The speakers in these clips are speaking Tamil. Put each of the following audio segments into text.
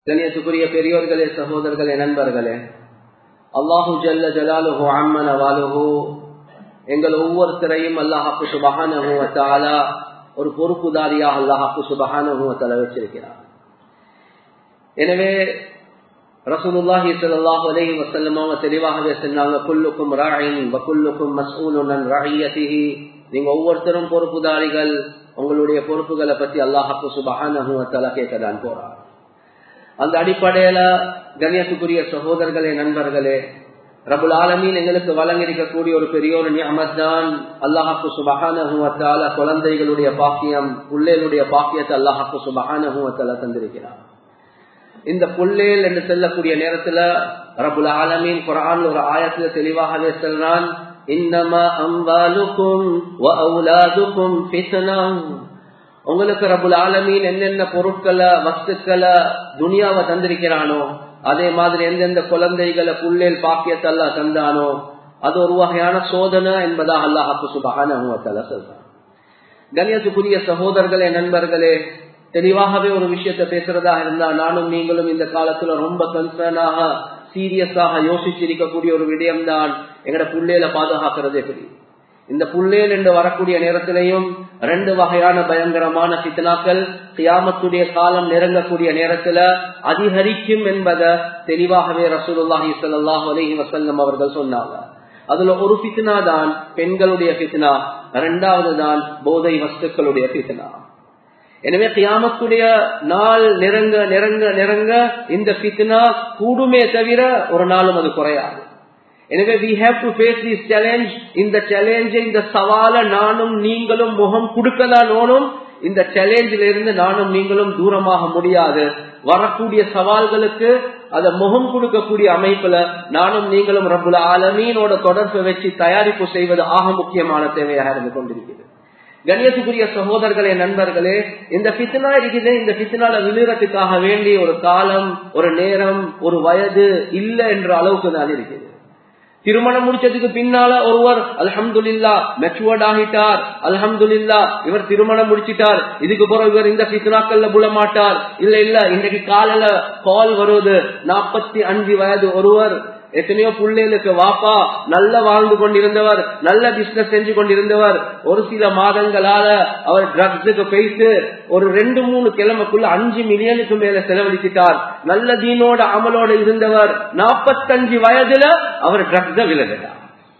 கண்ணியத்துக்குரிய பெரியோர்களே சகோதரர்களே நண்பர்களே அல்லாஹு ஜல்ல ஜலாலுஹு அம்மன வாலுஹு எங்கள் ஒவ்வொருத்தரையும் அல்லாஹாக்கு சுபகானுவத்தாலா ஒரு பொறுப்புதாரியாக அல்லாஹாக்கு சுபகானுவத்தால வச்சிருக்கிறார் எனவே ரசூலுல்லாஹி ஸல்லல்லாஹு அலைஹி வஸல்லம் அவங்க தெளிவாகவே சொன்னாங்க குல்லுக்கும் ராயின் வகுல்லுக்கும் மஸ்ஊலுன் ரஹியத்திஹி நீங்க ஒவ்வொருத்தரும் பொறுப்புதாரிகள் உங்களுடைய பொறுப்புகளை பத்தி அல்லாஹாக்கு சுபஹானஹு வ தஆலா கேட்கதான் போறார் அந்த அடிப்படையில கண்ணியத்துக்குரிய சகோதரர்களே நண்பர்களே ரபுல் ஆலமீன் எங்களுக்கு வழங்கியிருக்கக்கூடிய ஒரு பெரிய ஒரு நியமத் தான் அல்லாஹாக்கு சுபஹானஹு வ தஆலா குழந்தைகளுடைய பாக்கியம் பிள்ளைகளுடைய பாக்கியத்தை அல்லாஹாக்கு சுபஹானஹு வ தஆலா தந்திருக்கிறார் இந்த புள்ளேல் என்று செல்லக்கூடிய நேரத்துல ரபுல் ஆலமீன் குரான் ஒரு ஆயத்துல தெளிவாகவே சொல்றான் இன்னமா அம்பாலுக்கும் அவுலாதுக்கும் உங்களுக்கு ரபுல் ஆலமீன் என்னென்ன பொருட்களை வஸ்துக்களை துனியாவை தந்திருக்கிறானோ அதே மாதிரி எந்தெந்த குழந்தைகளை புள்ளேல் பாக்கியத்தெல்லாம் தந்தானோ அது ஒரு வகையான சோதனை என்பதா அல்லாஹாக்கு சுபகான சொல்றான் கண்ணியத்துக்குரிய சகோதரர்களே நண்பர்களே தெளிவாகவே ஒரு விஷயத்த பேசுறதா இருந்தா நானும் நீங்களும் இந்த காலத்துல ரொம்ப கன்சர்னாக சீரியஸாக யோசிச்சிருக்கக்கூடிய ஒரு விடயம் தான் எங்கட புள்ளேல பாதுகாக்கிறது எப்படி இந்த புள்ளேல் என்று வரக்கூடிய நேரத்திலையும் ரெண்டு வகையான பயங்கரமான சித்தனாக்கள் கியாமத்துடைய காலம் நெருங்கக்கூடிய நேரத்துல அதிகரிக்கும் என்பதை தெளிவாகவே ரசூலுல்லாஹி ஸல்லல்லாஹு அலைஹி வஸல்லம் அவர்கள் சொன்னாங்க அதுல ஒரு பித்னா தான் பெண்களுடைய பித்னா இரண்டாவது தான் போதை வஸ்துக்களுடைய பித்னா எனவே கியாமத்துடைய நாள் நெருங்க நெருங்க நெருங்க இந்த பித்னா கூடுமே தவிர ஒரு நாளும் அது குறையாது எனவே we have to face this challenge இந்த சேலஞ்ச இந்த சவால நானும் நீங்களும் முகம் கொடுக்கதான் ஓனும் இந்த சேலஞ்சில இருந்து நானும் நீங்களும் தூரமாக முடியாது வரக்கூடிய சவால்களுக்கு அத முகம் கொடுக்கக்கூடிய அமைப்புல நானும் நீங்களும் ரபுல ஆலமீனோட தொடர்பு வச்சு தயாரிப்பு செய்வது ஆக முக்கியமான தேவையாக இருந்து கொண்டிருக்கிறது கண்ணியத்துக்குரிய சகோதரர்களே நண்பர்களே இந்த பித்னா இருக்குது இந்த பித்னால விழுறதுக்காக வேண்டிய ஒரு காலம் ஒரு நேரம் ஒரு வயது இல்லை என்ற அளவுக்கு தான் இருக்குது திருமணம் முடிச்சதுக்கு பின்னால ஒருவர் அல்ஹம்துல்லா மெச்சுவர்ட் ஆகிட்டார் அல்ஹம்துல்லா இவர் திருமணம் முடிச்சிட்டார் இதுக்கு பிறகு இவர் இந்த பித்னாக்கள்ல புல மாட்டார் இல்ல இல்ல இன்றைக்கு காலையில கால் வருவது நாற்பத்தி அஞ்சு வயது ஒருவர் எத்தனையோ பிள்ளைகளுக்கு வாப்பா நல்ல வாழ்ந்து கொண்டிருந்தவர் நல்ல பிசினஸ் செஞ்சு கொண்டிருந்தவர் ஒரு சில மாதங்களால அவர் ட்ரக்ஸுக்கு போயிட்டு ஒரு ரெண்டு மூணு கிழமைக்குள்ள அஞ்சு மில்லியனுக்கு மேல செலவழிச்சிட்டார் நல்ல தீனோட அமலோட இருந்தவர் நாற்பத்தஞ்சு வயதுல அவர் ட்ரக்ஸ விலகிறார்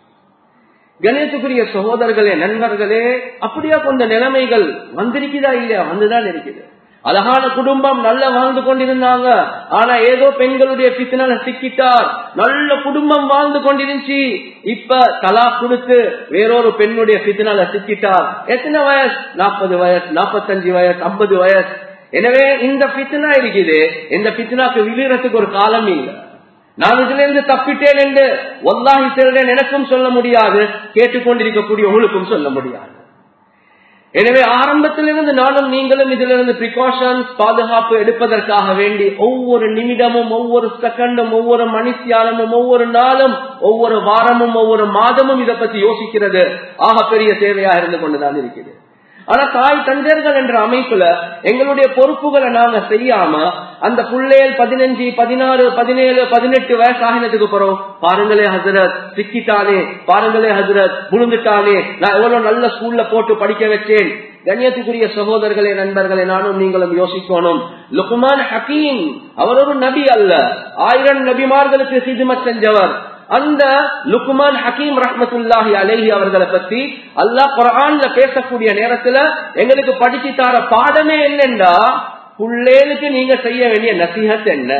கணேசக்குரிய சகோதரர்களே நண்பர்களே அப்படியா கொண்ட நிலைமைகள் வந்திருக்குதா இல்லையா வந்துதான் இருக்குது அழகான குடும்பம் நல்ல வாழ்ந்து கொண்டிருந்தாங்க ஆனா ஏதோ பெண்களுடைய பித்தனால சிக்கிட்டார் நல்ல குடும்பம் வாழ்ந்து கொண்டிருந்துச்சு இப்ப தலா கொடுத்து வேறொரு பெண்ணுடைய பித்தனால சிக்கிட்டார் எத்தனை வயசு நாற்பது வயசு நாற்பத்தஞ்சு வயசு ஐம்பது வயசு எனவே இந்த பித்தனா இருக்குது இந்த பித்தனாக்கு விழுறதுக்கு ஒரு காலம் இல்லை நான் இதுல இருந்து தப்பிட்டேன் என்று ஒல்லாகி செல்றேன் எனக்கும் சொல்ல முடியாது கேட்டுக்கொண்டிருக்கக்கூடிய உங்களுக்கும் சொல்ல முடியாது எனவே ஆரம்பத்திலிருந்து நானும் நீங்களும் இதிலிருந்து பிரிகாஷன்ஸ் பாதுகாப்பு எடுப்பதற்காக வேண்டி ஒவ்வொரு நிமிடமும் ஒவ்வொரு செகண்டும் ஒவ்வொரு மணித்தியாலமும் ஒவ்வொரு நாளும் ஒவ்வொரு வாரமும் ஒவ்வொரு மாதமும் இதை பத்தி யோசிக்கிறது ஆக பெரிய தேவையா இருந்து கொண்டுதான் இருக்கிறது ஆனா தாய் தந்தையர்கள் என்ற அமைப்புல எங்களுடைய பொறுப்புகளை நாங்க செய்யாம அந்த பிள்ளைகள் பதினஞ்சு பதினாறு பதினேழு பதினெட்டு வயசு ஆகினதுக்கு போறோம் பாருங்களே ஹசரத் சிக்கிட்டானே பாருங்களே ஹசரத் புழுந்துட்டானே நான் எவ்வளவு நல்ல ஸ்கூல்ல போட்டு படிக்க வச்சேன் கண்ணியத்துக்குரிய சகோதரர்களே நண்பர்களே நானும் நீங்களும் யோசிக்கணும் லுக்மான் ஹக்கீம் அவர் ஒரு நபி அல்ல ஆயிரம் நபிமார்களுக்கு சிதுமத் செஞ்சவர் அந்த லுக்மான் ஹக்கீம் ரஹமத்துல்லாஹி அலேஹி அவர்களை பத்தி அல்லாஹ் குரான்ல பேசக்கூடிய நேரத்துல எங்களுக்கு படிச்சு தார பாடமே என்னண்டா புள்ளேலுக்கு நீங்க செய்ய வேண்டிய நசிஹத் என்ன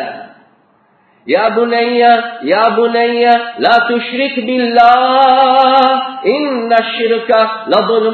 يا بني يا بني لا تشرك بالله إن الشرك لظلم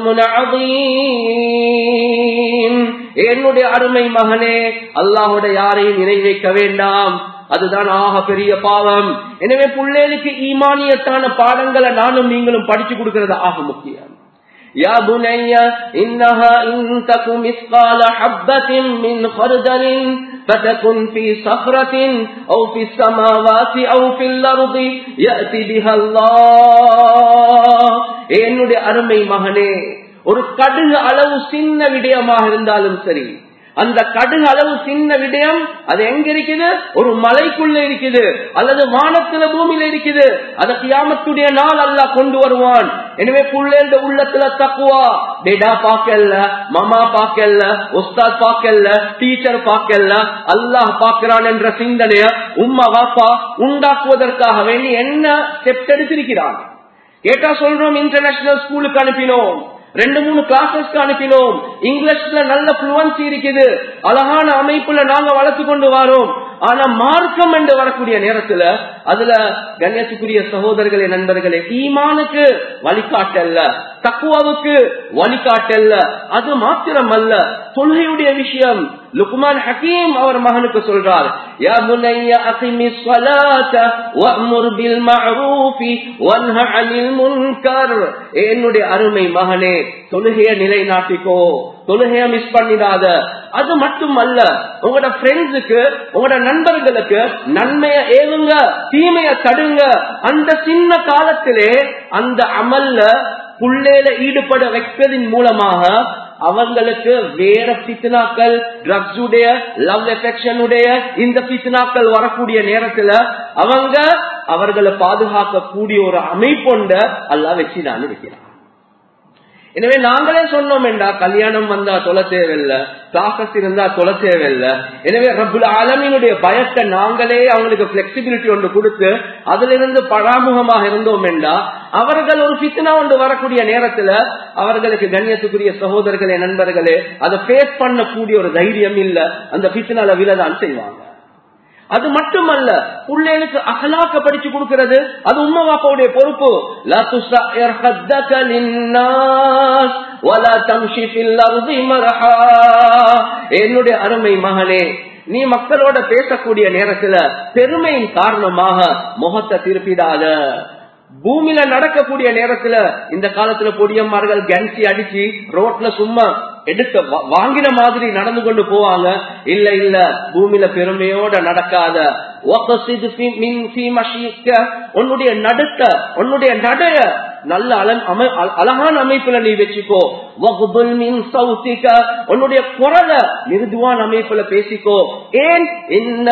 عظيم என்னுடைய அருமை மகனே அல்லாஹோட யாரையும் நினை வைக்க வேண்டாம் அதுதான் ஆக பெரிய பாவம் எனவே பிள்ளைகளுக்கு ஈமானியத்தான பாடங்களை நானும் நீங்களும் படிச்சு கொடுக்கிறது ஆக முக்கியம் يا بني إنها إن تك مثقال حبة من خردل فتكن في صخرة أو في السماوات أو في الأرض يأتي بها الله என்னுடைய அருமை மகனே ஒரு கடுகு அளவு சின்ன விடயமாக இருந்தாலும் சரி அந்த கடுகு அளவு சின்ன விடயம் அது எங்க இருக்குது ஒரு மலைக்குள்ள இருக்குது அல்லது வானத்துல பூமியில இருக்குது அதை கியாமத்துடைய நாள் அல்லாஹ் கொண்டு வருவான் எனவே புள்ளேண்ட உள்ளத்துல தக்குவா டேடா பாக்கல மாமா பாக்கல உஸ்தாத் பாக்கல டீச்சர் பாக்கல அல்லாஹ் பாக்குறான் என்ற சிந்தனைய உம்மா வாப்பா உண்டாக்குவதற்காக வேண்டி என்ன ஸ்டெப் எடுத்திருக்கிறான் கேட்டா சொல்றோம் இன்டர்நேஷனல் ஸ்கூலுக்கு அனுப்பினோம் ரெண்டு மூணு கிளாஸஸ்க்கு அனுப்பினோம் இங்கிலீஷ்ல நல்ல புளுவன்சி இருக்குது அழகான அமைப்புல நாங்க வளர்த்து கொண்டு வரோம் ஆனா மார்க்கம் என்று வரக்கூடிய நேரத்துல அதுல கண்ணியத்துக்குரிய சகோதரர்களே நண்பர்களே ஈமானுக்கு வழிகாட்டல்ல தக்குவாவுக்கு வழிகாட்டல்ல அது மாத்திரம் அல்ல தொழுகையுடைய விஷயம் லுக்மான் ஹக்கீம் அவர் மகனுக்கு சொல்றார் யா புனைய அகிமி ஸலாத வஅமுர் பில் மஅரூஃபி வன்ஹ அனில் முன்கர் என்னுடைய அருமை மகனே தொழுகைய நிலைநாட்டிக்கோ தொழுகைய மிஸ் பண்ணிடாத அது மட்டும் அல்ல உங்களோட ஃப்ரெண்ட்ஸுக்கு உங்களோட நண்பர்களுக்கு நன்மைய ஏவுங்க தீமைய தடுங்க அந்த சின்ன காலத்திலே அந்த அமல்ல புள்ளேல ஈடுபட வைப்பதின் மூலமாக அவங்களுக்கு வேற பித்னாக்கள் ட்ரக்ஸ் உடைய லவ் எஃபெக்ஷன் உடைய இந்த பித்னாக்கள் வரக்கூடிய நேரத்துல அவங்க அவர்களை பாதுகாக்கக்கூடிய ஒரு அமைப்பொண்ட அல்லா வச்சுதான் இருக்கிறான் எனவே நாங்களே சொன்னோம் என்றா கல்யாணம் வந்தா தொலை தேவையில்ல கிளாசஸ் இருந்தா தொலை தேவையில்ல எனவே ரபுல் ஆலமினுடைய பயத்தை நாங்களே அவங்களுக்கு பிளெக்சிபிலிட்டி ஒன்று கொடுத்து அதுல இருந்து பராமுகமாக இருந்தோம் என்றா அவர்கள் ஒரு பித்னா ஒன்று வரக்கூடிய நேரத்துல அவர்களுக்கு கண்ணியத்துக்குரிய சகோதரர்களே நண்பர்களே அதை ஃபேஸ் பண்ணக்கூடிய ஒரு தைரியம் இல்ல அந்த பித்னால விலதான் செய்வாங்க அது மட்டுமல்ல பிள்ளைகளுக்கு அகலாக்க படிச்சு கொடுக்கிறது அது உம்மா பாப்பாவுடைய பொறுப்பு லா துஸஅர் ஹத்தக லின்னாஸ் வலா தம்ஷி ஃபில் அர்தி மரஹா என்னுடைய அருமை மகனே நீ மக்களோட பேசக்கூடிய நேரத்துல பெருமையின் காரணமாக முகத்தை திருப்பிடாத பூமியில நடக்கக்கூடிய நேரத்துல இந்த காலத்துல பொடியம்மார்கள் கன்சி அடிச்சு ரோட்ல சும்மா எடுக்க வாங்கின மாதிரி நடந்து கொண்டு போவாங்க இல்ல இல்ல பூமியில பெருமையோட நடக்காத உன்னுடைய நடுக்க உன்னுடைய நடைய நல்ல அழகான அமைப்புல நீ வச்சுக்கோ உன்னுடைய குரல மிருதுவான அமைப்புல பேசிக்கோ ஏன் என்ன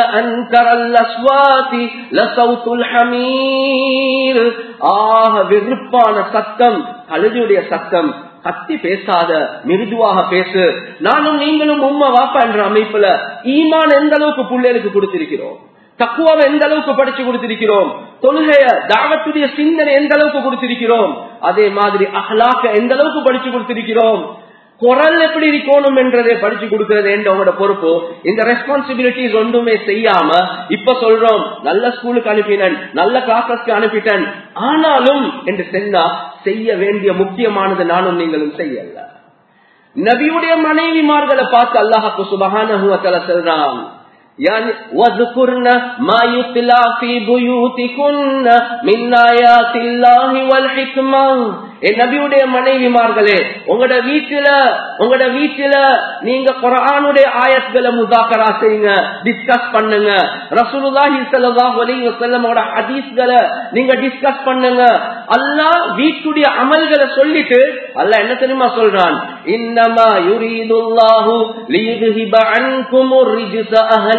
ஆக வெறுப்பான சத்தம் கழுதியுடைய சத்தம் கத்தி பேசாத மிருதுவாக பேசு நானும் நீங்களும் உண்மை வாப்பா என்ற அமைப்புல ஈமான் எந்த அளவுக்கு பிள்ளைகளுக்கு கொடுத்திருக்கிறோம் தக்குவாவை எந்த அளவுக்கு படிச்சு கொடுத்திருக்கிறோம் தொழுகைய தாவத்துடைய சிந்தனை எந்த அளவுக்கு கொடுத்திருக்கிறோம் அதே மாதிரி அஹ்லாக்க எந்த அளவுக்கு படிச்சு கொடுத்திருக்கிறோம் குரல் எப்படி இருக்கணும் என்றதை படிச்சு கொடுக்கிறது என்ற உங்களோட பொறுப்பு இந்த ரெஸ்பான்சிபிலிட்டிஸ் ஒன்றுமே செய்யாம இப்ப சொல்றோம் நல்ல ஸ்கூலுக்கு அனுப்பினேன் நல்ல கிளாஸஸ்க்கு அனுப்பிட்டேன் ஆனாலும் என்று சொன்னா செய்ய வேண்டிய முக்கியமானது நானும் நீங்களும் செய்யல நபியுடைய மனைவிமார்களை பார்த்து அல்லாஹாக்கு சுபகான சொல்றான் يعني واذكرن ما يتلى في بيوتكن من آيات الله والحكمة என் நபியுடைய மனைவிமார்களே உங்களோட வீட்டுல உங்களோட வீட்டுல நீங்க குரானுடைய ஆயத்களை முதாக்கரா செய்யுங்க டிஸ்கஸ் பண்ணுங்க ரசூலுல்லாஹி ஸல்லல்லாஹு அலைஹி வஸல்லமோட ஹதீஸ்களை நீங்க டிஸ்கஸ் பண்ணுங்க அல்லாஹ் வீட்டுடைய அமல்களை சொல்லிட்டு அல்லாஹ் என்ன தெரியுமா சொல்றான் இன்னமா யுரீதுல்லாஹு லியுذهب عنكم الرجس اهل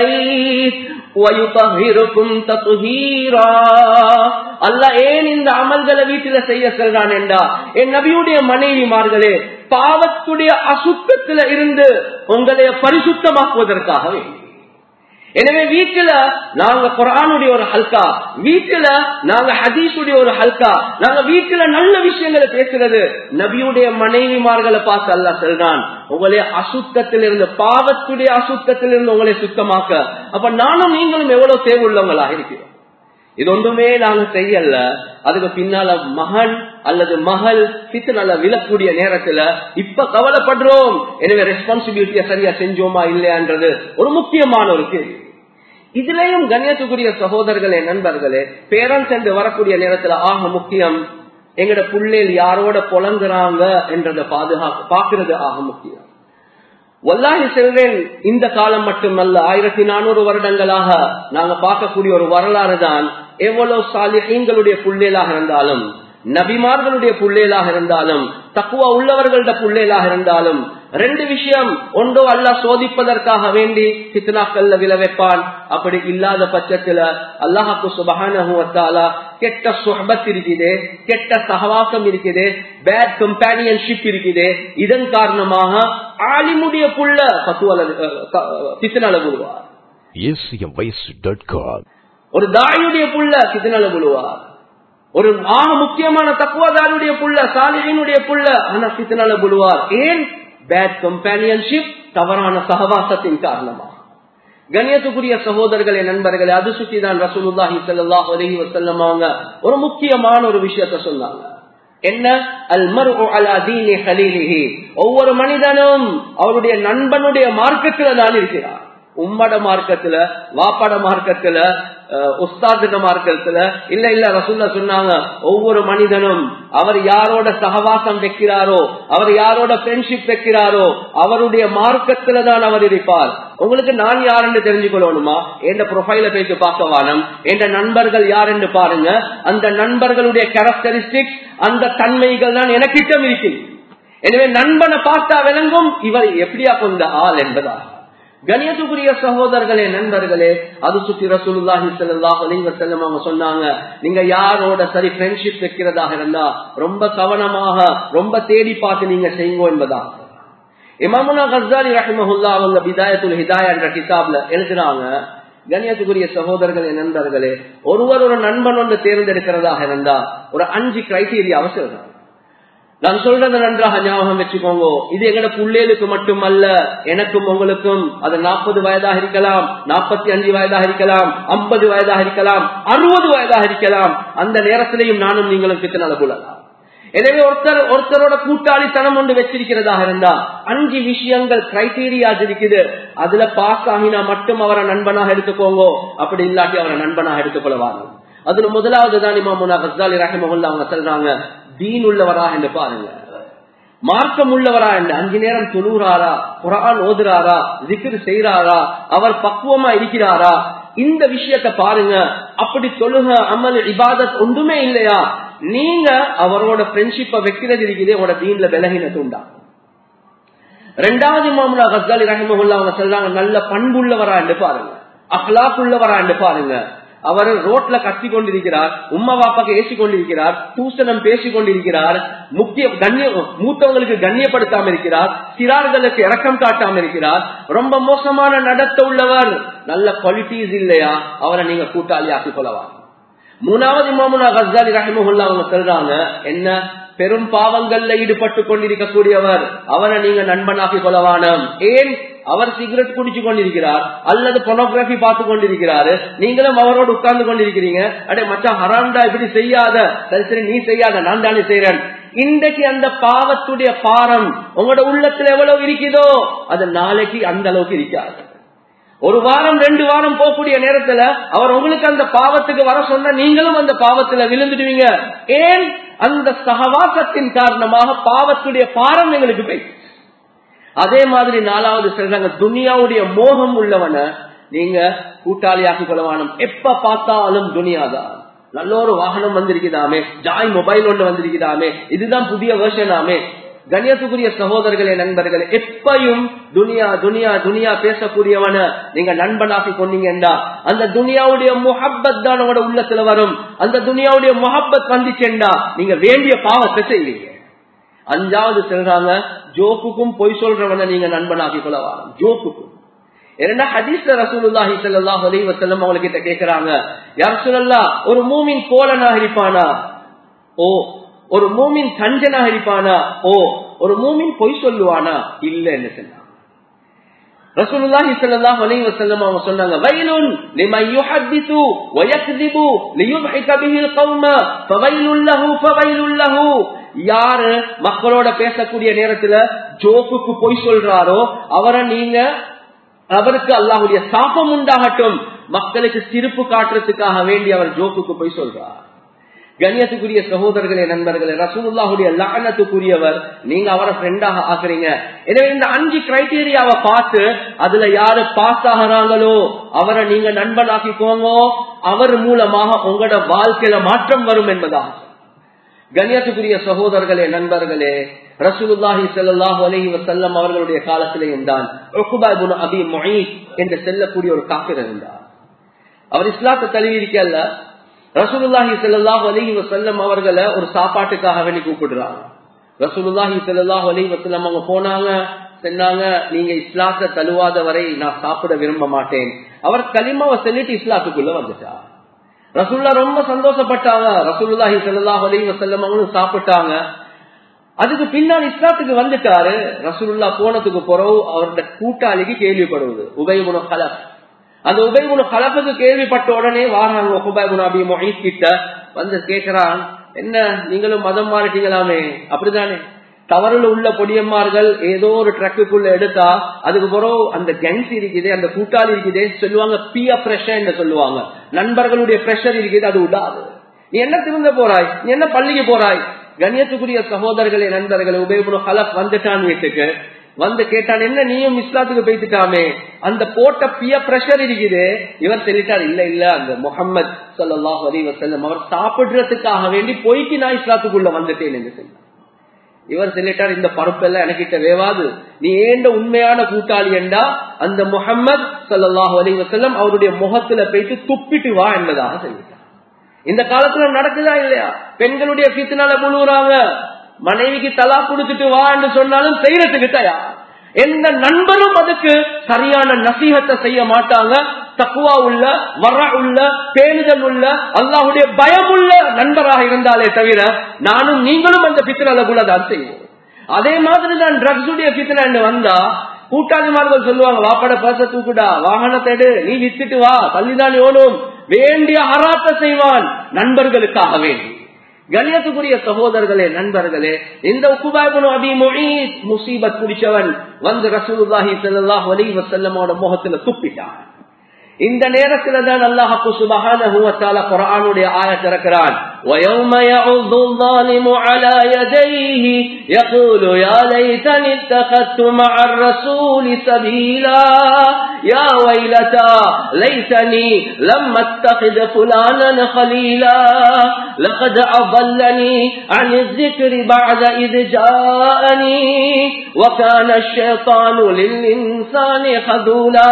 البيت ويطهركم تطهيرا அல்லாஹ் ஏன் இந்த அமல்களை வீட்டில செய்ய சொல்றான் என்றா என் நபியுடைய மனைவிமார்களே பாவத்துடைய அசுத்தத்தில இருந்து உங்களை பரிசுத்தமாக்குவதற்காக வேண்டி எனவே வீட்டுல நாங்க குரானுடைய ஒரு ஹல்கா வீட்டுல நாங்க ஹதீஷுடைய ஒரு ஹல்கா நாங்க வீட்டுல நல்ல விஷயங்களை பேசுறது நபியுடைய மனைவிமார்களை பார்த்து அல்ல சொல்றான் உங்களை அசுத்தத்திலிருந்து பாவத்துடைய அசுத்தத்திலிருந்து உங்களை சுத்தமாக்க அப்ப நானும் நீங்களும் எவ்வளவு தேவையுள்ளவங்களாக இருக்கிறோம் இது ஒன்றுமே நாங்க செய்யல அதுக்கு பின்னால மகன் அல்லது மகள் பித்தனால விழக்கூடிய நேரத்துல இப்ப கவலைப்படுறோம் எனவே ரெஸ்பான்சிபிலிட்டிய சரியா செஞ்சோமா இல்லையான்றது ஒரு முக்கியமான ஒரு கேள்வி இதுலயும் கண்ணியத்துக்குரிய சகோதரர்களே நண்பர்களே பேரண்ட்ஸ் என்று வரக்கூடிய நேரத்துல ஆக முக்கியம் எங்கட புள்ளேல் யாரோட புலங்குறாங்க என்றதை பாதுகாப்பு பாக்குறது ஆக முக்கியம் வல்லாஹி செல்வேன் இந்த காலம் மட்டுமல்ல ஆயிரத்தி நானூறு வருடங்களாக நாங்க பார்க்கக்கூடிய ஒரு வரலாறு தான் எவ்வளவு சாலிஹீன்களுடைய புள்ளேலாக இருந்தாலும் நபிமார்களுடைய புள்ளேலாக இருந்தாலும் தக்குவா உள்ளவர்களோட புள்ளேலாக இருந்தாலும் ரெண்டு விஷயம் ஒன்றோ அல்ல சோதிப்பதற்காக வேண்டி சித்தனாக்கல்ல விழ வைப்பான் அப்படி இல்லாத பட்சத்துல அல்லாஹாக்கு சுபகான கெட்ட சுஹபத் இருக்குது கெட்ட சகவாசம் இருக்குது பேட் கம்பானியன்ஷிப் இருக்குது இதன் காரணமாக ஆலிமுடைய புள்ள பத்துவல சித்தனால விழுவார் ஒரு தாயுடைய புள்ள சித்தனால விழுவார் ஒரு ஆக முக்கியமான தக்குவதாருடைய புள்ள சாலிகளினுடைய புள்ள ஆனா சித்தனால விழுவார் ஏன் பேட் கம்பானியன்ஷிப் தவறான சகவாசத்தின் காரணமா கண்ணியத்துக்குரிய சகோதரர்களே நண்பர்களே அது சுற்றி தான் ரசூலுல்லாஹி ஸல்லல்லாஹு அலைஹி வஸல்லம் அவங்க ஒரு முக்கியமான ஒரு விஷயத்த சொன்னாங்க என்ன அல் மர்உ அலா தீனி ஹலீலிஹி ஒவ்வொரு மனிதனும் அவருடைய நண்பனுடைய மார்க்கத்துல தான் இருக்கிறார் உம்மட மார்க்கத்துல வாப்பட மார்க்கத்துல உஸ்தாதிட மார்க்கத்துல இல்ல இல்ல ரசுல்ல சொன்னாங்க ஒவ்வொரு மனிதனும் அவர் யாரோட சகவாசம் வைக்கிறாரோ அவர் யாரோட ஃப்ரெண்ட்ஷிப் வைக்கிறாரோ அவருடைய மார்க்கத்துல தான் அவர் இருப்பார் உங்களுக்கு நான் யாருன்னு தெரிஞ்சுக்கொள்ளணுமா எந்த ப்ரொஃபைல போயிட்டு பார்க்க வானம் எந்த நண்பர்கள் யார் என்று பாருங்க அந்த நண்பர்களுடைய கேரக்டரிஸ்டிக்ஸ் அந்த தன்மைகள் தான் எனக்கிட்டம் இருக்குது எனவே நண்பனை பார்த்தா விளங்கும் இவர் எப்படியா கொண்ட ஆள் என்பதா கணியத்துக்குரிய சகோதரர்களே நண்பர்களே அது சுற்றி ரசூலுல்லாஹி ஸல்லல்லாஹு அலைஹி வஸல்லம் அவங்க சொன்னாங்க நீங்க யாரோட சரி ஃப்ரெண்ட்ஷிப் வைக்கிறதாக இருந்தா ரொம்ப கவனமாக ரொம்ப தேடி பார்த்து நீங்க செய்யுங்க என்பதா இமாமுனா கஸ்ஸாலி ரஹிமஹுல்லா அவங்க பிதாயத்துல் ஹிதாயா என்ற கிதாப்ல எழுதுறாங்க கண்ணியத்துக்குரிய சகோதரர்களே நண்பர்களே ஒருவர் ஒரு நண்பன் ஒன்று தேர்ந்தெடுக்கிறதாக இருந்தா ஒரு அஞ்சு கிரைட்டீரியா அவசியம் நான் சொல்றதை நன்றாக ஞாபகம் வச்சுக்கோங்க இது எங்கட புள்ளேலுக்கு மட்டுமல்ல எனக்கும் உங்களுக்கும் அது நாற்பது வயதாக இருக்கலாம் நாற்பத்தி அஞ்சு வயதாக இருக்கலாம் ஐம்பது வயதாக இருக்கலாம் அறுபது வயதாக இருக்கலாம் அந்த நேரத்திலையும் நானும் நீங்களும் பித்தனால கொள்ளலாம் எனவே ஒருத்தர் ஒருத்தரோட கூட்டாளித்தனம் ஒன்று வச்சிருக்கிறதாக இருந்தா அஞ்சு விஷயங்கள் கிரைட்டீரியா இருக்குது அதுல பாஸ் ஆகினா மட்டும் அவரை நண்பனாக எடுத்துக்கோங்க அப்படி இல்லாட்டி அவரை நண்பனாக எடுத்துக்கொள்ளவாங்க அதுல முதலாவது தான் இமாமுனா கஸ்தாலி ரஹிமஹுல்லா அவங்க சொல்றாங்க தீன் உள்ளவரா என்று பாருங்க மார்க்கம் உள்ளவரா என்று அஞ்சு நேரம் தொழுறாரா குரான் ஓதுறாரா ஜிக்ரு செய்யறாரா அவர் பக்குவமா இருக்கிறாரா இந்த விஷயத்த பாருங்க அப்படி தொழுக அமல் இபாதத் ஒன்றுமே இல்லையா நீங்க அவரோட ஃப்ரெண்ட்ஷிப்பை வைக்கிறது இருக்குது உங்களோட தீன்ல விலகினது உண்டா ரெண்டாவது மாமுலா கஸ்தாலி ரஹிமஹுல்லா அவங்க சொல்றாங்க நல்ல பண்புள்ளவரா என்று பாருங்க அஹ்லாக் உள்ளவரா என்று பாருங்க அவர் ரோட்ல கத்தி கொண்டிருக்கிறார் உம்மா பாப்பாக்கு ஏசி கொண்டிருக்கிறார் தூசணம் பேசிக் கொண்டிருக்கிறார் முக்கிய கண்ணிய மூத்தவங்களுக்கு கண்ணியப்படுத்தாம இருக்கிறார் சிறார்களுக்கு இறக்கம் காட்டாம இருக்கிறார் ரொம்ப மோசமான நடத்த உள்ளவர் நல்ல குவாலிட்டிஸ் இல்லையா அவரை நீங்க கூட்டாளி ஆக்கிக் கொள்ளலாம் மூணாவது இமாமுனா கஸ்தாலி ரஹிமஹுல்லா அவங்க சொல்றாங்க என்ன பெரும் பாவங்கள்ல ஈடுபட்டு கொண்டிருக்கக்கூடியவர் அவரை நீங்க நண்பனாக்கி கொள்ளவானம் ஏன் அவர் சிகரெட் குடிச்சு கொண்டிருக்கிறார் அல்லது பொனோகிராபி பார்த்து கொண்டிருக்கிறாரு நீங்களும் அவரோடு உட்கார்ந்து கொண்டிருக்கிறீங்க அடே மச்சா ஹராண்டா இப்படி செய்யாத சரி சரி நீ செய்யாத நான் தானே செய்யறேன் இன்றைக்கு அந்த பாவத்துடைய பாரம் உங்களோட உள்ளத்துல எவ்வளவு இருக்குதோ அது நாளைக்கு அந்த அளவுக்கு இருக்காது ஒரு வாரம் ரெண்டு வாரம் போகக்கூடிய நேரத்துல அவர் உங்களுக்கு அந்த பாவத்துக்கு வர சொன்ன நீங்களும் அந்த பாவத்துல விழுந்துடுவீங்க ஏன் அந்த சகவாசத்தின் காரணமாக பாவத்துடைய பாரம் எங்களுக்கு போய் அதே மாதிரி நாலாவது சொல்றாங்க துனியாவுடைய மோகம் உள்ளவன நீங்க கூட்டாளியாக்கி கொள்ளவானம் எப்ப பார்த்தாலும் துனியாதான் நல்ல ஒரு வாகனம் வந்திருக்குதாமே ஜாய் மொபைல் ஒன்று வந்திருக்குதாமே இதுதான் புதிய வேர்ஷனாமே கண்ணியத்துக்குரிய சகோதரர்களே நண்பர்களே எப்பையும் துனியா துனியா துனியா பேசக்கூடியவன நீங்க நண்பனாக்கி கொண்டீங்கன்னா அந்த துனியாவுடைய முஹப்பத் தான் உங்களோட உள்ளத்துல வரும் அந்த துனியாவுடைய முஹப்பத் வந்துச்சேண்டா நீங்க வேண்டிய பாவத்தை செய்வீங்க அஞ்சாவது சொல்றாங்க ஜோக்குக்கும் பொய் சொல்றவன நீங்க நண்பனாக்கி கொள்ளவாரம் ஜோக்குக்கும் இரண்டா ஹதீஸ்ல ரசூலுல்லாஹி ஸல்லல்லாஹு அலைஹி வஸல்லம் அவங்க கிட்ட கேக்குறாங்க யா ரசூலல்லாஹ் ஒரு மூமின் கோலனாக இருப்பானா ஓ ஒரு மூமின் கஞ்சனாக இருப்பானா ஓ ஒரு மூமின் பொய் சொல்லுவானா இல்ல என்ன சொன்னா ரசூலுல்லாஹி ஸல்லல்லாஹு அலைஹி வஸல்லம் அவங்க சொன்னாங்க வயலுன் லிமன் யுஹத்திது வயக்திபு லியுத்ஹிக பிஹி القوم فويل له فويل له யாரு மக்களோட பேசக்கூடிய நேரத்துல ஜோக்குக்கு பொய் சொல்றாரோ அவரை நீங்க அவருக்கு அல்லாஹுடைய சாபம் உண்டாகட்டும் மக்களுக்கு சிரிப்பு காட்டுறதுக்காக வேண்டி அவர் ஜோக்குக்கு பொய் சொல்றார் கண்ணியத்துக்குரிய சகோதரர்களே நண்பர்களே ரசூலுல்லாஹுடைய லானத்துக்குரியவர் நீங்க அவரை ஃப்ரெண்டாக ஆக்குறீங்க எனவே இந்த அஞ்சு கிரைட்டீரியாவை பார்த்து அதுல யாரு பாஸ் ஆகிறாங்களோ அவரை நீங்க நண்பனாக்கிக்கோங்க அவர் மூலமாக உங்களோட வாழ்க்கையில மாற்றம் வரும் என்பதாக கண்ணியத்துக்குரிய சகோதரர்களே நண்பர்களே ரசூலுல்லாஹி ஸல்லல்லாஹு அலைஹி வஸல்லம் அவர்களுடைய காலத்திலேயும் தான் உக்பா இப்னு அபி முஈத் என்று செல்லக்கூடிய ஒரு காஃபிர் இருந்தார் அவர் இஸ்லாத்தை தழுவி இருக்கல்ல ரசூலுல்லாஹி ஸல்லல்லாஹு அலைஹி வஸல்லம் அவர்களை ஒரு சாப்பாட்டுக்காக வேண்டி கூப்பிடுறாங்க ரசூலுல்லாஹி ஸல்லல்லாஹு அலைஹி வஸல்லம் அவங்க போனாங்க சொன்னாங்க நீங்க இஸ்லாத்தை தழுவாத வரை நான் சாப்பிட விரும்ப மாட்டேன் அவர் களிமாவை சொல்லிட்டு இஸ்லாத்துக்குள்ள வந்துட்டார் ரசூல்லா ரொம்ப சந்தோஷப்பட்டாங்க ரசூலுல்லாஹி ஸல்லல்லாஹு அலைஹி வஸல்லம் அவங்களும் சாப்பிட்டாங்க அதுக்கு பின்னால் இஸ்லாத்துக்கு வந்துட்டாரு ரசூலுல்லா போனதுக்கு பிறகு அவருடைய கூட்டாளிக்கு கேள்விப்படுவது உபயகுண கலப் அந்த உபயகுண கலப்புக்கு கேள்விப்பட்ட உடனே வாராங்க உபயகுண அபி மொஹீத் கிட்ட வந்து கேட்கிறான் என்ன நீங்களும் மதம் மாறிட்டீங்களாமே அப்படிதானே தவறுல உள்ள பொடியம்மார்கள் ஏதோ ஒரு ட்ரக்குக்குள்ள எடுத்தா அதுக்கு பிறகு அந்த கேங்ஸ் இருக்குது அந்த கூட்டாளி இருக்குது சொல்லுவாங்க பிய பிரஷர் சொல்லுவாங்க நண்பர்களுடைய பிரஷர் இருக்குது அது விடாது நீ என்ன திருந்த போறாய் நீ என்ன பள்ளிக்கு போறாய் கண்ணியத்துக்குரிய சகோதரர்களே நண்பர்களே உபயோகம் ஹலப் வந்துட்டான் வீட்டுக்கு வந்து கேட்டான் என்ன நீயும் இஸ்லாத்துக்கு போய்த்துட்டாமே அந்த போட்ட பிய பிரஷர் இருக்குது இவர் சொல்லிட்டார் இல்ல இல்ல அந்த முகமது சல்லாஹ் அலி வசல்லம் அவர் சாப்பிடுறதுக்காக வேண்டி போய்க்கு நான் இஸ்லாத்துக்குள்ள வந்துட்டேன் என்று சொன்னார் இவர் சொல்லிட்டார் இந்த பருப்பெல்லாம் எனக்கிட்ட வேவாது நீ ஏண்ட உண்மையான கூட்டாளி என்றா அந்த முகம்மது சல்லாஹூ அலி வசல்லம் அவருடைய முகத்துல போயிட்டு துப்பிட்டு வா என்பதாக சொல்லிட்டார் இந்த காலத்துல நடக்குதா இல்லையா பெண்களுடைய பித்தினால முழுகுறாங்க மனைவிக்கு தலா கொடுத்துட்டு வா என்று சொன்னாலும் செய்யறதுக்கு தயார் எந்த நண்பரும் அதுக்கு சரியான நசீகத்தை செய்ய மாட்டாங்க தக்குவா உள்ள வர உள்ள பேணுதல் உள்ள அல்லாஹுடைய பயமுள்ள நண்பராக இருந்தாலே தவிர நானும் நீங்களும் அந்த பித்தனால கூட தான் செய்வோம் அதே மாதிரி தான் ட்ரக்ஸ் உடைய பித்தனை வந்தா கூட்டாளிமார்கள் சொல்லுவாங்க வாப்பட பர்ச தூக்குடா வாகனத்தை எடு நீ வித்துட்டு வா தள்ளிதான் ஓடும் வேண்டிய அராத்த செய்வான் நண்பர்களுக்காக வேண்டி கண்ணியத்துக்குரிய சகோதரர்களே நண்பர்களே இந்த உக்குபாபுன் அபி மொழி முசீபத் குடிச்சவன் வந்து ரசூலுல்லாஹி ஸல்லல்லாஹு அலைஹி வஸல்லமோட முகத்துல துப்பிட்டான் இந்த நேரத்துல தான் அல்லாஹு சுபஹானஹு வ தஆலா குர்ஆனுடைய ஆயத் இறக்குறான் وَيَوْمَ يَعُضُّ الظَّالِمُ عَلَى يَدَيْهِ يَقُولُ يَا لَيْتَنِي اتَّخَذْتُ مَعَ الرَّسُولِ سَبِيلًا يَا وَيْلَتَى لَيْتَنِي لَمْ أَتَّخِذْ فُلَانًا خَلِيلًا لَقَدْ أَضَلَّنِي عَنِ الذِّكْرِ بَعْدَ إِذْ جَاءَنِي وَكَانَ الشَّيْطَانُ لِلْإِنسَانِ خَذُولًا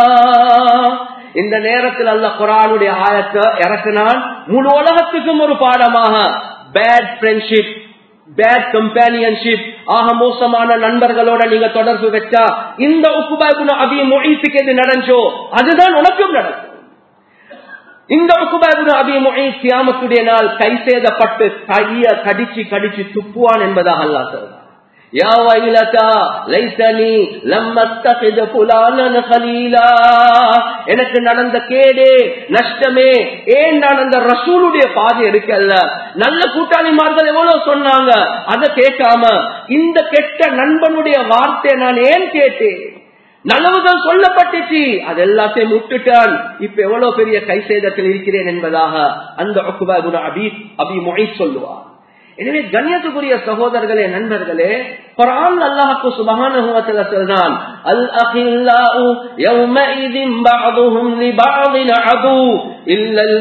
இந்த நேரத்தில் அல்ல குரானுடைய ஆயத்தை இறக்கினான் முழு உலகத்துக்கும் ஒரு பாடமாக பேட் ஃப்ரெண்ட்ஷிப் பேட் கம்பேனியன்ஷிப் ஆக மோசமான நண்பர்களோட நீங்க தொடர்பு வச்சா இந்த உப்புபாய்க்குன அபிய மொழித்துக்கு எது நடந்தோ அதுதான் உனக்கும் நடக்கும் இந்த உக்குபாய்க்குன அபிய மொழி கியாமத்துடைய நாள் கை சேதப்பட்டு கைய கடிச்சு கடிச்சு துப்புவான் என்பதாக அல்லா சொல்றான் يا ويلتا ليتني لم اتخذ فلانا خليلا எனக்கு நடந்த கேடே நஷ்டமே ஏன் நான் அந்த ரசூலுடைய பாதை எடுக்கல நல்ல கூட்டாளிமார்கள் எவ்வளவு சொன்னாங்க அதை கேட்காம இந்த கெட்ட நண்பனுடைய வார்த்தையை நான் ஏன் கேட்டேன் நலவுகள் சொல்லப்பட்டுச்சு அது எல்லாத்தையும் விட்டுட்டான் இப்ப எவ்வளவு பெரிய கை சேதத்தில் இருக்கிறேன் என்பதாக அந்த அக்குபா அபி அபி மொழி சொல்லுவார் எனவே கண்ணியத்துக்குரிய சகோதரர்களே நண்பர்களே குரான் அல்லாஹ்க்கு சுப்ஹானஹு வ தஆலா சொல்றான் அல் அகில்லாஉ யௌமஇதின் பஅதுஹும் லிபஅதின் அது இல்லல்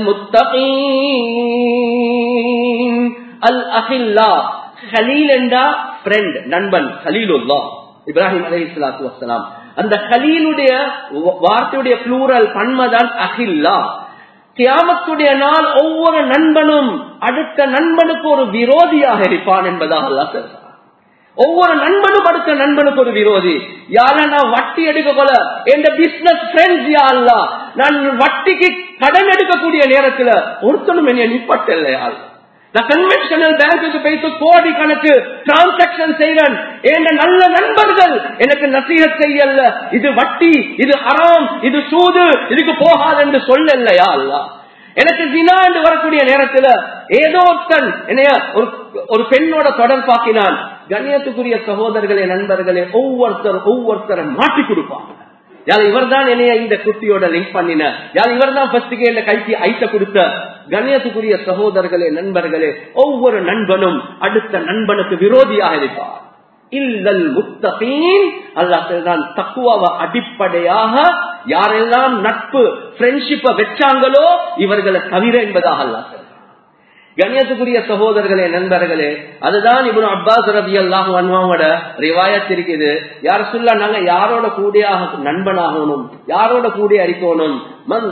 முத்தகீன் அல் அகில்லா கலீல் என்றா ஃப்ரெண்ட் நண்பன் கலீலுல்லாஹ் இப்ராஹிம் அலைஹிஸ்ஸலாத்து வஸ்ஸலாம் அந்த கலீலுடைய வார்த்தையுடைய ப்ளூரல் பன்மதான் அகில்லா கியாமத்துடைய நாள் ஒவ்வொரு நண்பனும் அடுத்த நண்பனுக்கு ஒரு விரோதியாக இருப்பான் என்பதாக அல்லா சொல்றான் ஒவ்வொரு நண்பனும் அடுத்த நண்பனுக்கு ஒரு விரோதி யார நான் வட்டி எடுக்க போல எந்த பிசினஸ் ஃப்ரெண்ட்ஸ் யாருலா நான் வட்டிக்கு கடன் எடுக்கக்கூடிய நேரத்துல ஒருத்தனும் என்னை நிப்பட்டல யாரு நான் கன்வென்ஷனல் பேங்குக்கு போயிட்டு கோடி கணக்கு டிரான்சாக்சன் செய்யறேன் என் நல்ல நண்பர்கள் எனக்கு நசீகத் செய்யல இது வட்டி இது ஹராம் இது சூது இதுக்கு போகாது என்று சொல்லலையா அல்ல எனக்கு தினா என்று வரக்கூடிய நேரத்துல ஏதோ ஒருத்தன் என்னைய ஒரு ஒரு பெண்ணோட தொடர்பாக்கினான் கண்ணியத்துக்குரிய சகோதரர்களே நண்பர்களே ஒவ்வொருத்தர் ஒவ்வொருத்தரை மாட்டி கொடுப்பாங்க யார் இவர் தான் என்னைய இந்த குட்டியோட லிங்க் பண்ணின யார் இவர் தான் ஃபர்ஸ்டுக்கு என்ன கைக்கு ஐட்ட கொடுத்த கண்ணியத்துக்குரிய சகோதரர்களே நண்பர்களே ஒவ்வொரு நண்பனும் அடுத்த நண்பனுக்கு விரோதியாக இருப்பார் இல்லல் முத்தகீன் அல்லாஹ் தக்குவாவை அடிப்படையாக யாரெல்லாம் நட்பு ஃப்ரெண்ட்ஷிப்பை வச்சாங்களோ இவர்களை தவிர என்பதாக அல்லாஹ் கண்ணியத்துக்குரிய சகோதரர்களே நண்பர்களே அதுதான் இவனு அப்பாஸ் ரபி அல்லாஹ் அன்வாவோட ரிவாயத் இருக்குது யார சொல்ல நாங்க யாரோட கூடிய நண்பனாகணும் யாரோட கூடிய அறிக்கணும் மன்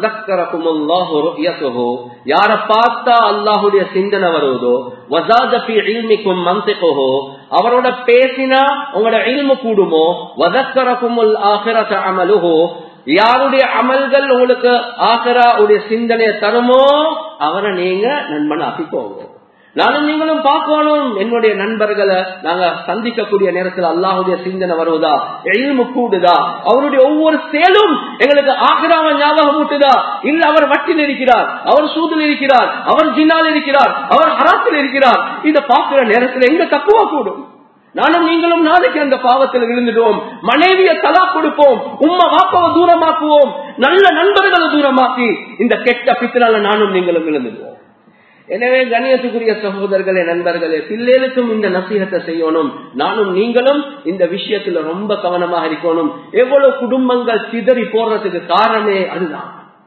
தக்கரக்கும் யார பார்த்தா அல்லாஹுடைய சிந்தனை வருவதோ வசாதபிக்கும் மந்திகோஹோ அவரோட பேசினா உங்களோட இல்மு கூடுமோ வதக்கரக்கும் ஆகிரத அமலுஹோ யாருடைய அமல்கள் உங்களுக்கு ஆகரா உடைய சிந்தனையை தருமோ அவரை நீங்க நண்பன் ஆக்கிக்கோங்க நானும் நீங்களும் பார்க்கணும் என்னுடைய நண்பர்களை நாங்க சந்திக்கக்கூடிய நேரத்தில் அல்லாஹுடைய சிந்தனை வருவதா எழில்மு கூடுதா அவருடைய ஒவ்வொரு செயலும் எங்களுக்கு ஆகிராம ஞாபகம் ஊட்டுதா இல்ல அவர் வட்டில் இருக்கிறார் அவர் சூதில் இருக்கிறார் அவர் ஜினால் இருக்கிறார் அவர் ஹராத்தில் இருக்கிறார் இதை பார்க்கிற நேரத்தில் எங்க தக்குவா கூடும் நானும் நீங்களும் நாளைக்கு அந்த பாவத்தில் விழுந்துடுவோம் மனைவிய தலா கொடுப்போம் உம்மா வாப்பாவை தூரமாக்குவோம் நல்ல நண்பர்களை தூரமாக்கி இந்த கெட்ட பித்தனால நானும் நீங்களும் விழுந்துடுவோம் எனவே கணியத்துக்குரிய சகோதரர்களே நண்பர்களே பிள்ளைகளுக்கும் இந்த நசீகத்தை செய்யணும் நானும் நீங்களும் இந்த விஷயத்துல ரொம்ப கவனமாக இருக்கணும் எவ்வளவு குடும்பங்கள் சிதறி போடுறதுக்கு காரணமே அதுதான்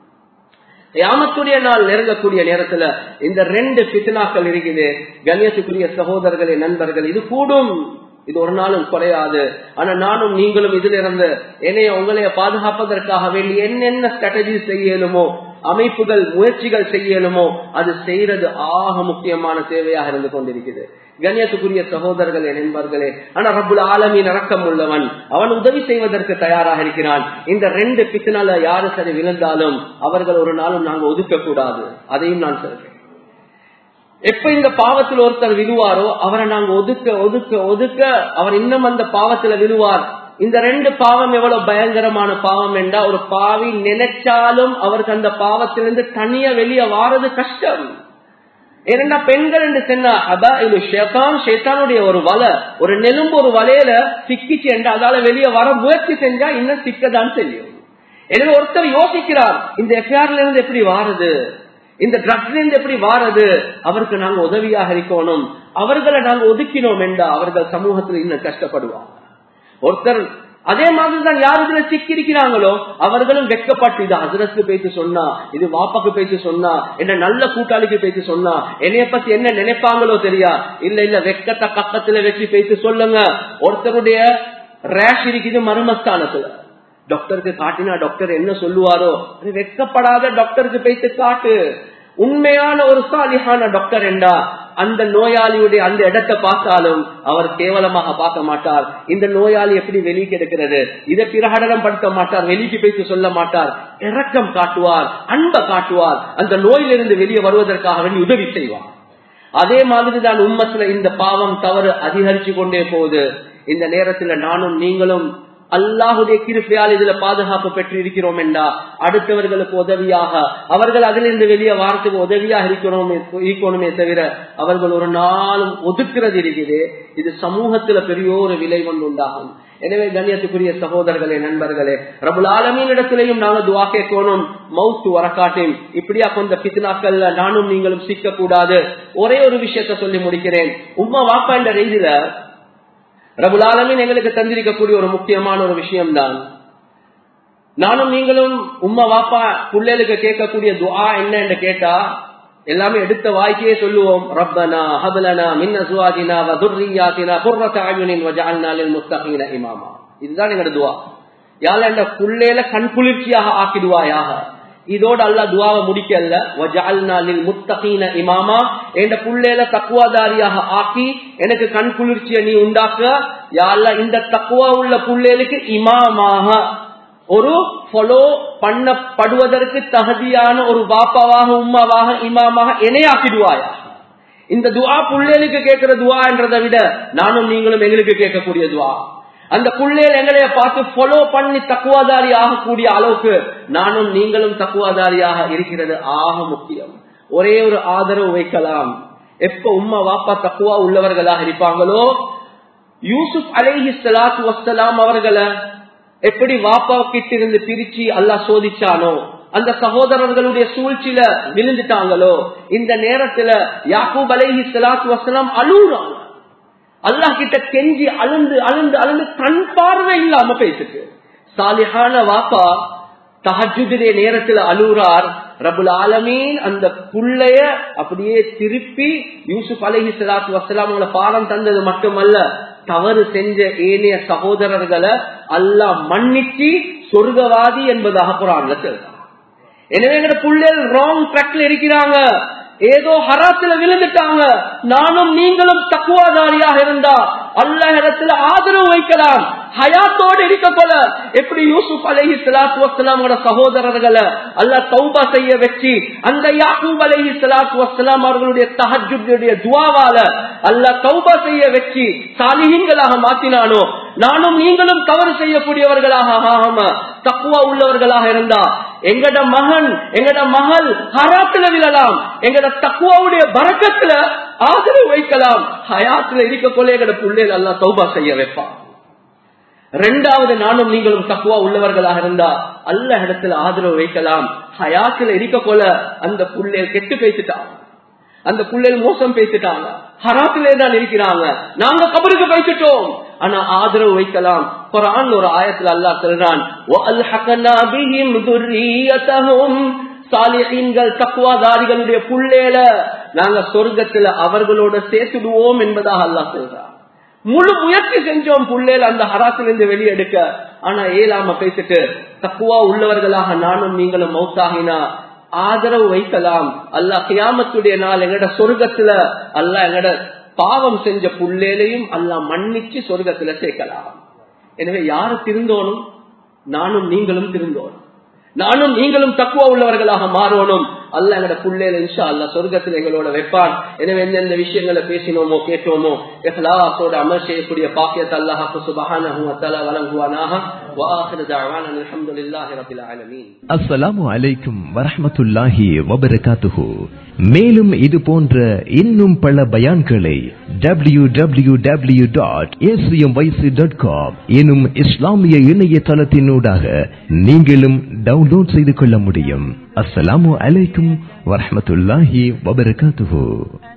யாமத்துடைய நாள் நெருங்கக்கூடிய நேரத்துல இந்த ரெண்டு பித்னாக்கள் இருக்குது கண்ணியத்துக்குரிய சகோதரர்களே நண்பர்கள் இது கூடும் இது ஒரு நாளும் குறையாது ஆனா நானும் நீங்களும் இதுல இருந்து என்னைய உங்களைய பாதுகாப்பதற்காக வேண்டி என்னென்ன ஸ்ட்ராட்டஜி செய்யலுமோ அமைப்புகள் முயற்சிகள் செய்யலுமோ அது செய்யறது ஆக முக்கியமான தேவையாக இருந்து கொண்டிருக்குது கண்ணியத்துக்குரிய சகோதரர்களே நண்பர்களே ஆனா ரப்புல் ஆலமின் இறக்கம் உள்ளவன் அவன் உதவி செய்வதற்கு தயாராக இருக்கிறான் இந்த ரெண்டு பித்தனால யாரு சரி விழுந்தாலும் அவர்கள் ஒரு நாளும் நாங்க ஒதுக்க கூடாது அதையும் நான் சொல்றேன் எப்ப இந்த பாவத்தில் ஒருத்தர் விழுவாரோ அவரை நாங்க ஒதுக்க ஒதுக்க ஒதுக்க அவர் இன்னும் அந்த பாவத்துல விழுவார் இந்த ரெண்டு பாவம் எவ்வளவு பயங்கரமான பாவம் என்றா ஒரு பாவி நினைச்சாலும் அவருக்கு அந்த பாவத்திலிருந்து தனியா வெளியே வாரது கஷ்டம் ஏனென்றா பெண்கள் என்று சொன்னா அதான் இது ஷேதான் ஷேத்தானுடைய ஒரு வலை ஒரு நெலும்பு ஒரு வலையில சிக்கிச்சு என்று அதால வெளியே வர முயற்சி செஞ்சா இன்னும் சிக்கதான் செய்யும் எனவே ஒருத்தர் யோசிக்கிறார் இந்த எஃப்ஐஆர்ல இருந்து எப்படி வாருது இந்த ட்ரக்ஸ்ல இருந்து எப்படி வாரது அவருக்கு நாங்க உதவியாக இருக்கணும் அவர்களை நாங்க ஒதுக்கினோம் என்றா அவர்கள் சமூகத்தில் இன்னும் கஷ்டப்படுவாங்க ஒருத்தர் அதே மாதிரிதான் யார் இதுல சிக்கி இருக்கிறாங்களோ அவர்களும் வெக்கப்பட்டு இது ஹசரத்துக்கு பேசி சொன்னா இது வாப்பாக்கு பேசி சொன்னா என்ன நல்ல கூட்டாளிக்கு பேசி சொன்னா என்னைய பத்தி என்ன நினைப்பாங்களோ தெரியா இல்ல இல்ல வெக்கத்தை பக்கத்துல வச்சு பேசி சொல்லுங்க ஒருத்தருடைய ரேஷ் இருக்குது மர்மஸ்தானத்துல டாக்டருக்கு காட்டினா டாக்டர் என்ன சொல்லுவாரோ வெக்கப்படாத டாக்டருக்கு பேசி காட்டு உண்மையான ஒரு சாலிஹான டாக்டர் என்றா அந்த நோயாளியுடைய அந்த இடத்தை பார்த்தாலும் அவர் கேவலமாக பார்க்க மாட்டார் இந்த நோயாளி எப்படி வெளியே கிடைக்கிறது இதை பிரகடனம் படுத்த மாட்டார் வெளிக்கு பேசி சொல்ல மாட்டார் இறக்கம் காட்டுவார் அன்பை காட்டுவார் அந்த நோயிலிருந்து வெளியே வருவதற்காக வேண்டி உதவி செய்வார் அதே மாதிரிதான் உம்மத்துல இந்த பாவம் தவறு அதிகரிச்சு கொண்டே போகுது இந்த நேரத்துல நானும் நீங்களும் அல்லாஹுடைய கிருப்பையால் இதுல பாதுகாப்பு பெற்று இருக்கிறோம் என்றா அடுத்தவர்களுக்கு உதவியாக அவர்கள் அதிலிருந்து வெளியே வாரத்துக்கு உதவியாக இருக்கிறோம் இருக்கணுமே தவிர அவர்கள் ஒரு நாளும் ஒதுக்குறது இருக்குது இது சமூகத்துல பெரிய ஒரு விலை கொண்டு உண்டாகும் எனவே கண்ணியத்துக்குரிய சகோதரர்களே நண்பர்களே ரபுல் ஆலமின் இடத்திலையும் நாங்க துவா கேட்கணும் மவுத்து வரக்காட்டையும் இப்படியா கொண்ட பித்னாக்கள்ல நானும் நீங்களும் சிக்க கூடாது ஒரே ஒரு விஷயத்த சொல்லி முடிக்கிறேன் உமா வாப்பா என்ற ரீதியில ரபுலாலமின் எங்களுக்கு தந்திருக்கக்கூடிய ஒரு முக்கியமான ஒரு விஷயம்தான் நானும் நீங்களும் உம்மா வாப்பா பிள்ளைகளுக்கு கேட்கக்கூடிய துவா என்ன என்று கேட்டா எல்லாமே எடுத்த வாய்க்கே சொல்லுவோம் ரப்பனா ஹபலனா மின்ன சுவாஜினா வதுர்ரியாத்தினா குர்ரத ஆயுனின் வஜால்னா லில் முத்தகீன இமாமா இதுதான் எங்களோட துவா யால இந்த புள்ளையில கண் குளிர்ச்சியாக ஆக்கிடுவாயாக இதோட அல்ல துவாவை முடிக்கல வஜால்னா லில் முத்தகீன இமாமா என்ற புள்ளையில தக்குவாதாரியாக ஆக்கி எனக்கு கண் குளிர்ச்சியை நீ உண்டாக்க யாழ்ல இந்த தக்குவா உள்ள புள்ளைகளுக்கு இமாமாக ஒரு ஃபாலோ பண்ணப்படுவதற்கு தகுதியான ஒரு பாப்பாவாக உம்மாவாக இமாமாக இணையாக்கிடுவாயா இந்த துவா புள்ளைகளுக்கு கேட்கிற துவா என்றதை விட நானும் நீங்களும் எங்களுக்கு கேட்கக்கூடிய துவா அந்த புள்ளைகள் எங்களைய பார்த்து ஃபாலோ பண்ணி தக்குவாதாரி ஆகக்கூடிய அளவுக்கு நானும் நீங்களும் தக்குவாதாரியாக இருக்கிறது ஆக முக்கியம் ஒரே ஒரு ஆதரவு வைக்கலாம் எப்ப உம்மா வாப்பா தக்குவா உள்ளவர்களாக இருப்பாங்களோ யூசுப் அலைஹி சலாத்து வசலாம் அவர்களை எப்படி வாப்பா கிட்ட இருந்து பிரிச்சு அல்லா சோதிச்சானோ அந்த சகோதரர்களுடைய சூழ்ச்சியில விழுந்துட்டாங்களோ இந்த நேரத்துல யாக்கூப் அலைஹி சலாத்து வசலாம் அழுகுறாங்க அல்லாஹ் கிட்ட கெஞ்சி அழுந்து அழுந்து அழுந்து கண் பார்வை இல்லாம பேசுக்கு சாலிஹான வாப்பா தஹஜுடைய நேரத்துல அழுறார் ரபுல் ஆலமீன் அந்த புள்ளைய அப்படியே திருப்பி யூசுப் அலஹி சலாத்து வசலாம் அவங்கள பாடம் தந்தது மட்டுமல்ல தவறு செஞ்ச ஏனைய சகோதரர்களை அல்லாஹ் மன்னிச்சு சொர்க்கவாதி என்பதாக குரான்ல சொல்றான் எனவே எங்க புள்ளைகள் ராங் ட்ராக்ல இருக்கிறாங்க ஏதோ ஹராத்துல விழுந்துட்டாங்க நானும் நீங்களும் தக்குவாதாரியாக இருந்தா அல்ல இடத்துல ஆதரவு வைக்கலாம் ஹயாத்தோடு இருக்க போல எப்படி யூசுப் அலஹி சலாத்து வசலாமோட சகோதரர்களை அல்ல தௌபா செய்ய வச்சு அந்த யாக்கூப் அலஹி சலாத்து வசலாம் அவர்களுடைய தஹஜுடைய துவாவால அல்ல தௌபா செய்ய வச்சு சாலிஹீன்களாக மாத்தினானோ நானும் நீங்களும் தவறு செய்யக்கூடியவர்களாக ஆகாம தக்குவா உள்ளவர்களாக இருந்தா எங்கட மகன் எங்கட மகள் ஹராத்துல விழலாம் எங்கட தக்குவாவுடைய வரக்கத்துல ஆதரவு வைக்கலாம் ஹயாத்துல இருக்க போல எங்கட பிள்ளைகள் எல்லாம் தௌபா செய்ய வைப்பான் ரெண்டாவது நானும் நீங்களும் தக்குவா உள்ளவர்களாக இருந்தா அல்ல இடத்துல ஆதரவு வைக்கலாம் ஹயாத்துல இருக்க போல அந்த புள்ளைய கெட்டு பேசிட்டாங்க அந்த புள்ளைகள் மோசம் பேசிட்டாங்க ஹராத்திலே தான் இருக்கிறாங்க நாங்க கபருக்கு பேசிட்டோம் ஆனா ஆதரவு வைக்கலாம் குரான் ஒரு ஆயத்துல அல்லா சொல்றான் சாலிஹீன்கள் தக்குவாதாரிகளுடைய புள்ளேல நாங்க சொர்க்கத்துல அவர்களோட சேர்த்துடுவோம் என்பதாக அல்லா சொல்றான் முழு முயற்சி செஞ்சோம் புள்ளேல அந்த ஹராத்திலிருந்து வெளியெடுக்க ஆனா ஏலாம பேசிட்டு தக்குவா உள்ளவர்களாக நானும் நீங்களும் மௌத்தாகினா ஆதரவு வைக்கலாம் அல்லா கியாமத்துடைய நாள் எங்கட சொர்க்கத்துல அல்ல எங்கட பாவம் செஞ்ச புள்ளேலையும் அல்லா மன்னிச்சு சொர்க்கத்துல சேர்க்கலாம் எனவே யாரு திருந்தோனும் நானும் நீங்களும் திருந்தோனும் நானும் நீங்களும் தக்குவா உள்ளவர்களாக மாறணும் அல்ல எங்கட புள்ளேல இன்ஷா அல்ல சொர்க்கத்தில் எங்களோட வைப்பான் எனவே எந்தெந்த விஷயங்களை பேசினோமோ கேட்டோமோ எஹ்லாசோட அமல் செய்யக்கூடிய பாக்கியத்தை அல்லாஹாக்கு சுபஹானஹு வதஆலா வழங்குவானாக وآخر دعوانا الحمد لله رب العالمين அஸ்ஸலாமு அலைக்கும் வரஹ்மத்துல்லாஹி வபரகாத்துஹு மேலும் இது போன்ற இன்னும் பல பயான்களை W W W dot dot com எனும் இஸ்லாமிய இணையதளத்தினூடாக நீங்களும் டவுன்லோட் செய்து கொள்ள முடியும் அஸ்ஸலாமு அலைக்கும் வரஹ்மத்துல்லாஹி வபரகாத்துஹு